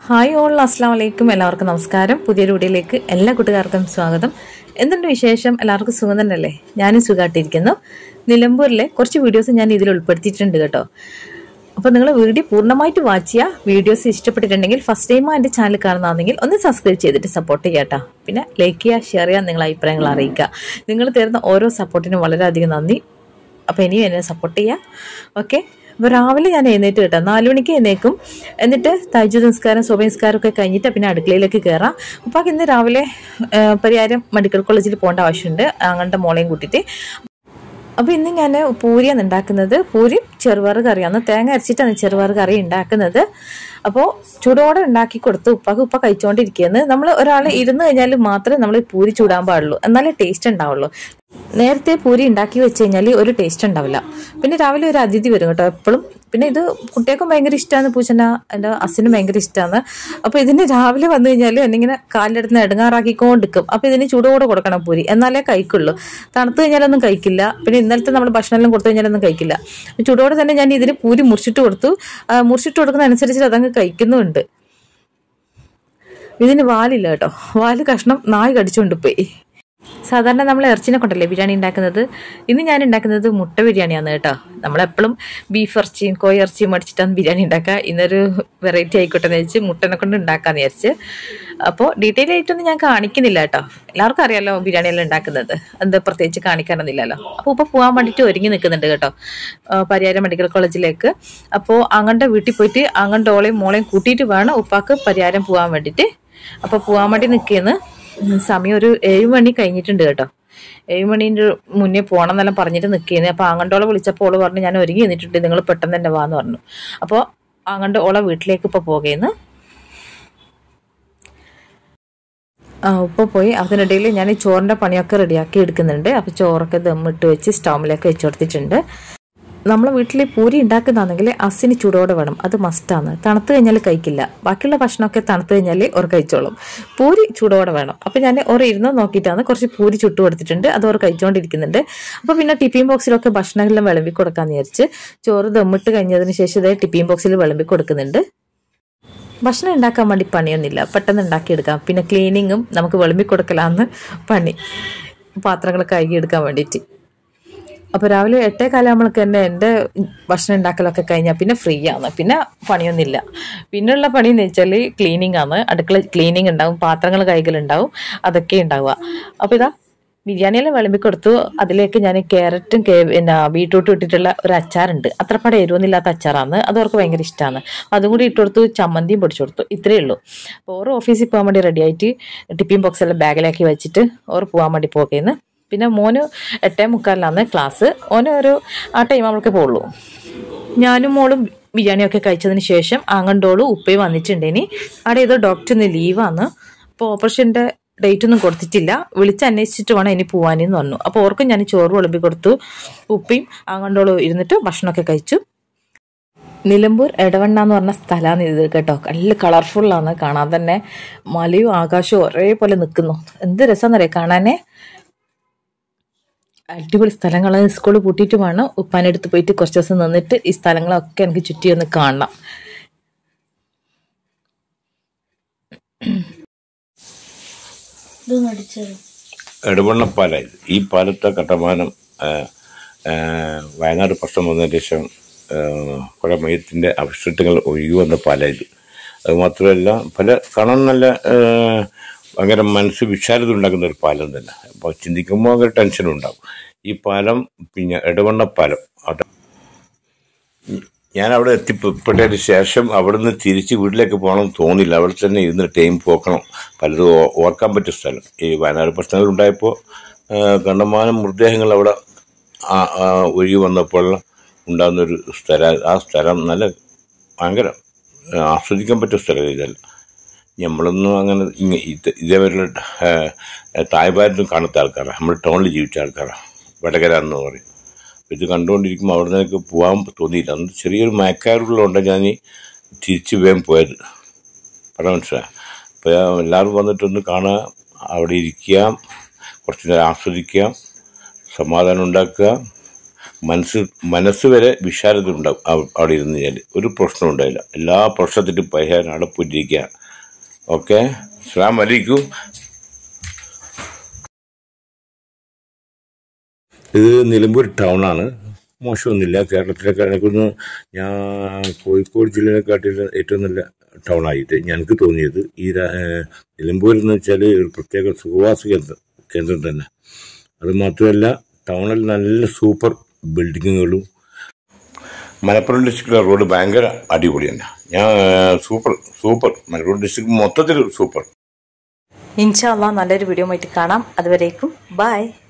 hi all അസ്സാം വലൈക്കും എല്ലാവർക്കും നമസ്കാരം പുതിയൊരു വീഡിയോയിലേക്ക് എല്ലാ കൂട്ടുകാർക്കും സ്വാഗതം എന്തുണ്ട് വിശേഷം എല്ലാവർക്കും സുഖം തന്നെയല്ലേ ഞാനും സുഖമായിട്ടിരിക്കുന്നു നിലമ്പൂരിലെ കുറച്ച് വീഡിയോസ് ഞാൻ ഇതിൽ ഉൾപ്പെടുത്തിയിട്ടുണ്ട് കേട്ടോ അപ്പോൾ നിങ്ങൾ വീഡിയോ പൂർണ്ണമായിട്ട് വാച്ച് ചെയ്യുക വീഡിയോസ് ഇഷ്ടപ്പെട്ടിട്ടുണ്ടെങ്കിൽ ഫസ്റ്റ് ടൈം എൻ്റെ ചാനൽ കാണുന്നതാണെങ്കിൽ ഒന്ന് സബ്സ്ക്രൈബ് ചെയ്തിട്ട് സപ്പോർട്ട് ചെയ്യുക കേട്ടോ പിന്നെ ലൈക്ക് ചെയ്യുക ഷെയർ ചെയ്യുക നിങ്ങളെ അഭിപ്രായങ്ങൾ അറിയിക്കുക നിങ്ങൾ തരുന്ന ഓരോ സപ്പോർട്ടിനും വളരെയധികം നന്ദി അപ്പോൾ ഇനിയും എന്നെ സപ്പോർട്ട് ചെയ്യുക ഓക്കെ അപ്പോൾ രാവിലെ ഞാൻ എഴുന്നേറ്റ് കേട്ടോ നാല് മണിക്ക് എഴുന്നേക്കും എന്നിട്ട് തൈജു നിസ്കാരം സ്വഭ നിസ്കാരം ഒക്കെ കഴിഞ്ഞിട്ട് പിന്നെ അടുക്കളയിലേക്ക് കയറാം ഉപ്പാക്ക് ഇന്ന് രാവിലെ ആ, പരിയാരം മെഡിക്കൽ കോളേജിൽ പോകേണ്ട ആവശ്യമുണ്ട് അങ്ങനത്തെ മോളെയും കൂട്ടിയിട്ട് അപ്പോൾ ഇന്ന് ഞാൻ പൂരിയാണ് ഉണ്ടാക്കുന്നത് പൂരി ചെറുപയർ കറിയാണ് തേങ്ങ അരച്ചിട്ടാണ് ചെറുപയർ കറി ഉണ്ടാക്കുന്നത് അപ്പോൾ ചൂടോടെ ഉണ്ടാക്കി കൊടുത്ത് ഉപ്പാക്ക് ഉപ്പ കഴിച്ചുകൊണ്ടിരിക്കുകയാണ് നമ്മൾ ഒരാൾ ഇരുന്ന് കഴിഞ്ഞാൽ മാത്രമേ നമ്മൾ പൂരി ചൂടാൻ പാടുള്ളൂ എന്നാലേ ടേസ്റ്റ് ഉണ്ടാവുള്ളൂ നേരത്തെ പൂരി ഉണ്ടാക്കി വെച്ച് കഴിഞ്ഞാൽ ഒരു ടേസ്റ്റ് ഉണ്ടാവില്ല പിന്നെ രാവിലെ ഒരു അതിഥി വരും കേട്ടോ എപ്പോഴും പിന്നെ ഇത് കുട്ടികൾക്കും ഭയങ്കര ഇഷ്ടമാണ് പൂച്ചന എൻ്റെ അച്ഛനും ഭയങ്കര ഇഷ്ടമാണ് അപ്പോൾ ഇതിന് രാവിലെ വന്നു കഴിഞ്ഞാൽ എന്നിങ്ങനെ കാലിലെടുത്ത് എടുങ്ങാറാക്കിക്കൊണ്ടിരിക്കും അപ്പോൾ ഇതിന് ചൂടോടെ കൊടുക്കണം പൂരി എന്നാലേ കഴിക്കുള്ളൂ തണുത്ത് കഴിഞ്ഞാലൊന്നും കഴിക്കില്ല പിന്നെ ഇന്നലത്തെ നമ്മൾ ഭക്ഷണമെല്ലാം കൊടുത്തു കഴിഞ്ഞാലൊന്നും കഴിക്കില്ല ചൂടോടെ തന്നെ ഞാൻ ഇതിന് പൂരി മുറിച്ചിട്ട് കൊടുത്തു ആ, മുറിച്ചിട്ട് കൊടുക്കുന്ന അനുസരിച്ച് അതങ്ങ് കഴിക്കുന്നുമുണ്ട് ഇതിന് വാലില്ല കേട്ടോ വാല് കഷ്ണം നായ് കടിച്ചുകൊണ്ട് പോയി സാധാരണ നമ്മൾ ഇറച്ചിനെ കൊണ്ടല്ലേ ബിരിയാണി ഉണ്ടാക്കുന്നത് ഇന്ന് ഞാൻ ഉണ്ടാക്കുന്നത് മുട്ട ബിരിയാണിയാണ് കേട്ടോ നമ്മളെപ്പോഴും ബീഫ് ഇറച്ചിയും കോഴി ഇറച്ചിയും മേടിച്ചിട്ടാണ് ബിരിയാണി ഉണ്ടാക്കുക ഇന്നൊരു വെറൈറ്റി ആയിക്കോട്ടെ എന്ന് വെച്ച് മുട്ടനെ കൊണ്ട് ഉണ്ടാക്കാന്ന് വിചാരിച്ച് അപ്പോൾ ഡീറ്റെയിൽ ആയിട്ടൊന്നും ഞാൻ കാണിക്കുന്നില്ല കേട്ടോ എല്ലാവർക്കും അറിയാലോ ബിരിയാണി എല്ലാം ഉണ്ടാക്കുന്നത് എന്താ പ്രത്യേകിച്ച് കാണിക്കാനൊന്നുമില്ലല്ലോ അപ്പോൾ ഇപ്പോൾ പോകാൻ വേണ്ടിയിട്ട് ഒരുങ്ങി നിൽക്കുന്നുണ്ട് കേട്ടോ ആ, പരിയാരം മെഡിക്കൽ കോളേജിലേക്ക് അപ്പോൾ അങ്ങൻ്റെ വീട്ടിൽ പോയിട്ട് അങ്ങൻ്റെ ഓളെയും മോളെയും കൂട്ടിയിട്ട് വേണം ഉപ്പാക്ക് പരിയാരം പോകാൻ വേണ്ടിയിട്ട് അപ്പോൾ പോകാൻ വേണ്ടി നിൽക്കുന്നു സമയം ഒരു ഏഴ് മണി കഴിഞ്ഞിട്ടുണ്ട് കേട്ടോ ഏഴ് മണീൻ്റെ മുന്നേ പോകണം എന്നെല്ലാം പറഞ്ഞിട്ട് നിൽക്കുന്നത് അപ്പോൾ ആങ്ങണ്ടോളെ വിളിച്ചപ്പോൾ ഓള് പറഞ്ഞു ഞാൻ ഒരുങ്ങി നിന്നിട്ടുണ്ട് നിങ്ങൾ പെട്ടെന്ന് തന്നെ വാന്ന് പറഞ്ഞു അപ്പോൾ ആങ്ങണ്ട് ഓളെ വീട്ടിലേക്ക് ഇപ്പോൾ പോകുന്നു ആ ഉപ്പ പോയി അതിനിടയിൽ ഞാൻ ഈ ചോറിൻ്റെ പണിയൊക്കെ റെഡിയാക്കി എടുക്കുന്നുണ്ട് അപ്പോൾ ചോറൊക്കെ ദമ്മിട്ട് വെച്ച് സ്റ്റൗമിലൊക്കെ വെച്ച് കൊടുത്തിട്ടുണ്ട് നമ്മളെ വീട്ടിൽ പൂരി ഉണ്ടാക്കുന്നതാണെങ്കിൽ അസിന് ചൂടോടെ വേണം അത് മസ്റ്റാണ് തണുത്ത് കഴിഞ്ഞാൽ കഴിക്കില്ല ബാക്കിയുള്ള ഭക്ഷണമൊക്കെ തണുത്ത് കഴിഞ്ഞാൽ ഓർ കഴിച്ചോളും പൂരി ചൂടോടെ വേണം അപ്പോൾ ഞാൻ ഓർ ഇരുന്ന് നോക്കിയിട്ടാണ് കുറച്ച് പൂരി ചുട്ടു കൊടുത്തിട്ടുണ്ട് അത് ഓർ കഴിച്ചുകൊണ്ടിരിക്കുന്നുണ്ട് അപ്പോൾ പിന്നെ ടിഫിൻ ബോക്സിലൊക്കെ ഭക്ഷണമെല്ലാം വിളമ്പി കൊടുക്കാമെന്ന് വിചാരിച്ച് ചോറ് ദമ്മിട്ട് കഴിഞ്ഞതിന് ശേഷം ഇതേ ടിഫിൻ ബോക്സിൽ വിളമ്പി കൊടുക്കുന്നുണ്ട് ഭക്ഷണം ഉണ്ടാക്കാൻ വേണ്ടി പണിയൊന്നുമില്ല പെട്ടെന്ന് ഉണ്ടാക്കിയെടുക്കാം പിന്നെ ക്ലീനിങ്ങും നമുക്ക് വിളമ്പി കൊടുക്കലാന്ന് പണി പാത്രങ്ങൾ കഴുകിയെടുക്കാൻ വേണ്ടിയിട്ട് അപ്പോൾ രാവിലെ എട്ടേ കാലാകുമ്പോഴേക്ക് തന്നെ എൻ്റെ ഭക്ഷണം ഉണ്ടാക്കലൊക്കെ കഴിഞ്ഞാൽ പിന്നെ ഫ്രീ ആണ് പിന്നെ പണിയൊന്നുമില്ല പിന്നെയുള്ള പണി എന്ന് വെച്ചാൽ ക്ലീനിങ് ആണ് അടുക്കള ക്ലീനിങ് ഉണ്ടാവും പാത്രങ്ങൾ കൈകളുണ്ടാവും അതൊക്കെ ഉണ്ടാവുക അപ്പോൾ ഇതാ ബിരിയാണിയെല്ലാം വിളമ്പി കൊടുത്തു അതിലേക്ക് ഞാൻ ക്യാരറ്റും കേ പിന്നെ ബീട്രൂട്ടും ഇട്ടിട്ടുള്ള ഒരു അച്ചാറുണ്ട് അത്ര പടം എരിവൊന്നുമില്ലാത്ത അച്ചാറാണ് അത് അവർക്ക് ഭയങ്കര ഇഷ്ടമാണ് അതും കൂടി ഇട്ട് കൊടുത്തു ചമ്മന്തിയും പൊടിച്ചു കൊടുത്തു ഇത്രയേ ഉള്ളൂ അപ്പോൾ ഓരോ ഓഫീസിൽ പോകാൻ വേണ്ടി റെഡി ആയിട്ട് ടിഫിൻ ബോക്സ് എല്ലാം ബാഗിലാക്കി വെച്ചിട്ട് ഓർ പോകാൻ വേണ്ടി പോകുന്നു പിന്നെ മോന് എട്ടേ മുക്കാലിലാണ് ക്ലാസ് ഓന് ഒരു ആ ടൈം നമ്മൾക്ക് പോകുള്ളൂ ഞാനും മോളും ബിരിയാണിയൊക്കെ കഴിച്ചതിന് ശേഷം ആങ്ങണ്ടോളും ഉപ്പയും വന്നിട്ടുണ്ടേനി അവിടെ ഏതോ ഡോക്ടറിന് ലീവാണ് അപ്പോൾ ഓപ്പറേഷൻ്റെ ഡേറ്റ് ഒന്നും കൊടുത്തിട്ടില്ല വിളിച്ച് അന്വേഷിച്ചിട്ട് വേണം ഇനി പോകാനെന്ന് പറഞ്ഞു അപ്പോൾ ഓർക്കും ഞാൻ ചോറ് വിളമ്പി കൊടുത്തു ഉപ്പയും ആങ്ങണ്ടോളും ഇരുന്നിട്ട് ഭക്ഷണമൊക്കെ കഴിച്ചു നിലമ്പൂർ എടവണ്ണ എന്ന് പറഞ്ഞ സ്ഥലമാണ് ഇത് കേട്ടോ നല്ല കളർഫുള്ളാണ് കാണാൻ തന്നെ മലയും ആകാശവും ഒരേപോലെ നിൽക്കുന്നു എന്ത് രസമെന്നറിയാം കാണാനേ അടിപൊളി സ്ഥലങ്ങൾ സ്കൂൾ പൂട്ടിയിട്ട് വേണം ഉപ്പാനടുത്ത് പോയിട്ട് കുറച്ച് ദിവസം നിന്നിട്ട് ഈ സ്ഥലങ്ങളൊക്കെ എനിക്ക് ചുറ്റി ഒന്ന് കാണണം ഇതൊന്നും അടിച്ചത് എടവണ്ണപ്പാല ഇത് ഈ പാലത്തെ കട്ടമാനം ആ, ആ, വയനാട് പ്രശ്നം വന്നതിന് ശേഷം ആ, കുറെ മയത്തിൻ്റെ അവശിഷ്ടങ്ങൾ ഒഴുകി വന്ന പാല ഇത് അത് മാത്രമല്ല പല കാണാൻ നല്ല ആ, ഭയങ്കര മനസ്സ് വിശാലത ഉണ്ടാക്കുന്ന ഒരു പാലം തന്നെ അപ്പോൾ ചിന്തിക്കുമ്പോൾ ഭയങ്കര ടെൻഷൻ ഉണ്ടാവും ഈ പാലം പിന്നെ എടവണ്ണപ്പാലം അത് ഞാൻ അവിടെ എത്തിപ്പെട്ടതിന് ശേഷം അവിടുന്ന് തിരിച്ച് വീട്ടിലേക്ക് പോകണം തോന്നില്ല അവിടെ തന്നെ ഇരുന്ന് ടൈം പോക്കണം പലതും ഓ- ഓർക്കാൻ പറ്റിയ സ്ഥലം ഈ വയനാട് പ്രശ്നങ്ങൾ ഉണ്ടായപ്പോൾ കണ്ടമാനം മൃതദേഹങ്ങൾ അവിടെ ആ- ആ ഒഴുകി വന്നപ്പോൾ ഉണ്ടാകുന്നൊരു സ്ഥലം ആ സ്ഥലം നല്ല ഭയങ്കര ആ, ആസ്വദിക്കാൻ പറ്റിയ സ്ഥലം ഇതല്ല നമ്മളൊന്നും അങ്ങനെ ഇങ്ങ ഇത് ഇതേവരെ തായ്ഭാരത്തും കാണാത്ത ആൾക്കാരാണ് നമ്മൾ ടൗണിൽ ജീവിച്ച ആൾക്കാരാണ് വടകര എന്ന് പറയും ഇത് കണ്ടുകൊണ്ടിരിക്കുമ്പോൾ അവിടെ നിന്നൊക്കെ പോകാൻ തോന്നിയില്ല അന്ന് ചെറിയൊരു മയക്കാറുള്ളതുകൊണ്ട് ഞാൻ തിരിച്ച് വേഗം പോയത് പറഞ്ഞ മനസ്സിലായി അപ്പോൾ എല്ലാവരും വന്നിട്ടൊന്ന് കാണുക അവിടെ ഇരിക്കുക കുറച്ച് നേരം ആസ്വദിക്കുക സമാധാനം ഉണ്ടാക്കുക മനസ്സ് മനസ്സ് വരെ വിശാലത ഉണ്ടാവും അവ- അവിടെ ഇരുന്ന് കഴിഞ്ഞാൽ ഒരു പ്രശ്നം ഉണ്ടായില്ല എല്ലാ പ്രശ്നത്തിനും പരിഹാരം അവിടെ പോയിരിക്കുക ഓക്കെ അസ്സാം വലൈക്കും ഇത് നിലമ്പൂർ ടൗണാണ് മോശമൊന്നുമില്ല കേരളത്തിലെക്കാണെന്ന് ഞാൻ കോഴിക്കോട് ജില്ലയിലെക്കാട്ടിൽ ഏറ്റവും നല്ല ടൗണായിട്ട് ഞങ്ങൾക്ക് തോന്നിയത് ഈ രാ- ഏഹ് നിലമ്പൂർ എന്ന് വെച്ചാൽ ഒരു പ്രത്യേക സുഖവാസ കേന്ദ്രം കേന്ദ്രം തന്നെ അത് മാത്രമല്ല ടൗണിൽ നല്ല സൂപ്പർ ബിൽഡിങ്ങുകളും മലപ്പുറം ഡിസ്ട്രിക്റ്റിലെ റോഡ് ഭയങ്കര അടിപൊളി തന്നെ ഞാൻ ഏഹ്, സൂപ്പർ സൂപ്പർ മലപ്പുറം ഡിസ്ട്രിക്ട് മൊത്തത്തിൽ സൂപ്പർ ഇൻഷാല്ല നല്ലൊരു വീഡിയോ ആയിട്ട് കാണാം അതുവരേക്കും ബൈ